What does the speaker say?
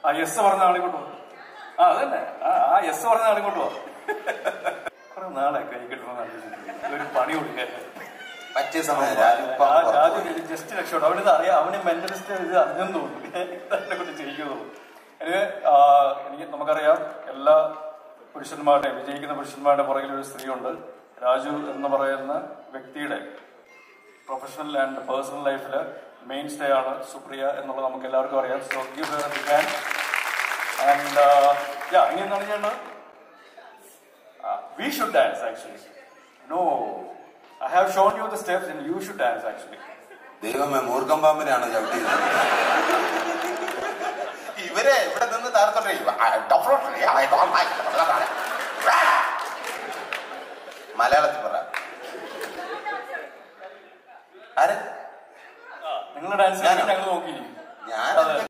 ആ യെസ് പറഞ്ഞ ആളെ കൊണ്ടുപോ ആ അതന്നെ ആ ആ യെസ് പറഞ്ഞ ആളെ കൊണ്ടുപോ കുറെ നാളെ കൈ കിട്ടണം ഒരു പണി കൊടുക്കാൻ പറ്റിയ സമയം രാജുപ്പം ആ പുറത്ത് ജാതി പോയി. ജസ്റ്റ് രക്ഷപ്പെട്ടു അവനിത് അറിയാം അവന് മെന്റലിസ്റ്റ് ഇത് അറിഞ്ഞെന്ന് തോന്നുന്നു തന്നെ കൊണ്ട് ചെയ്യിക്കുന്നു അതിന് ആ, എനിക്ക് നമുക്കറിയാം എല്ലാ പുരുഷന്മാരുടെയും വിജയിക്കുന്ന പുരുഷന്മാരുടെ പുറകിൽ ഒരു സ്ത്രീയുണ്ട് രാജു എന്ന് പറയുന്ന വ്യക്തിയുടെ പ്രൊഫഷണൽ ആൻഡ് പേഴ്സണൽ ലൈഫിൽ മെയിൻ സ്റ്റേ ആണ് സുപ്രിയ എന്നുള്ളത് നമുക്ക് എല്ലാവർക്കും അറിയാം so give her big hand and yeah ഇനി എന്താണ് ചെയ്യേണ്ടത് we should dance actually no I have shown you the steps and you should dance actually ദൈവമേ മൂർഖം പാമ്പിനാണ് ചവിട്ടിയത് ഇവരെ ഇവിടെ നിന്ന് മലയാളത്തിൽ പറ ആരെ നിങ്ങളുടെ ഡാൻസ് ഞാനോ? ഞങ്ങൾ നോക്കിയിരിക്കും ഞാൻ അതെ.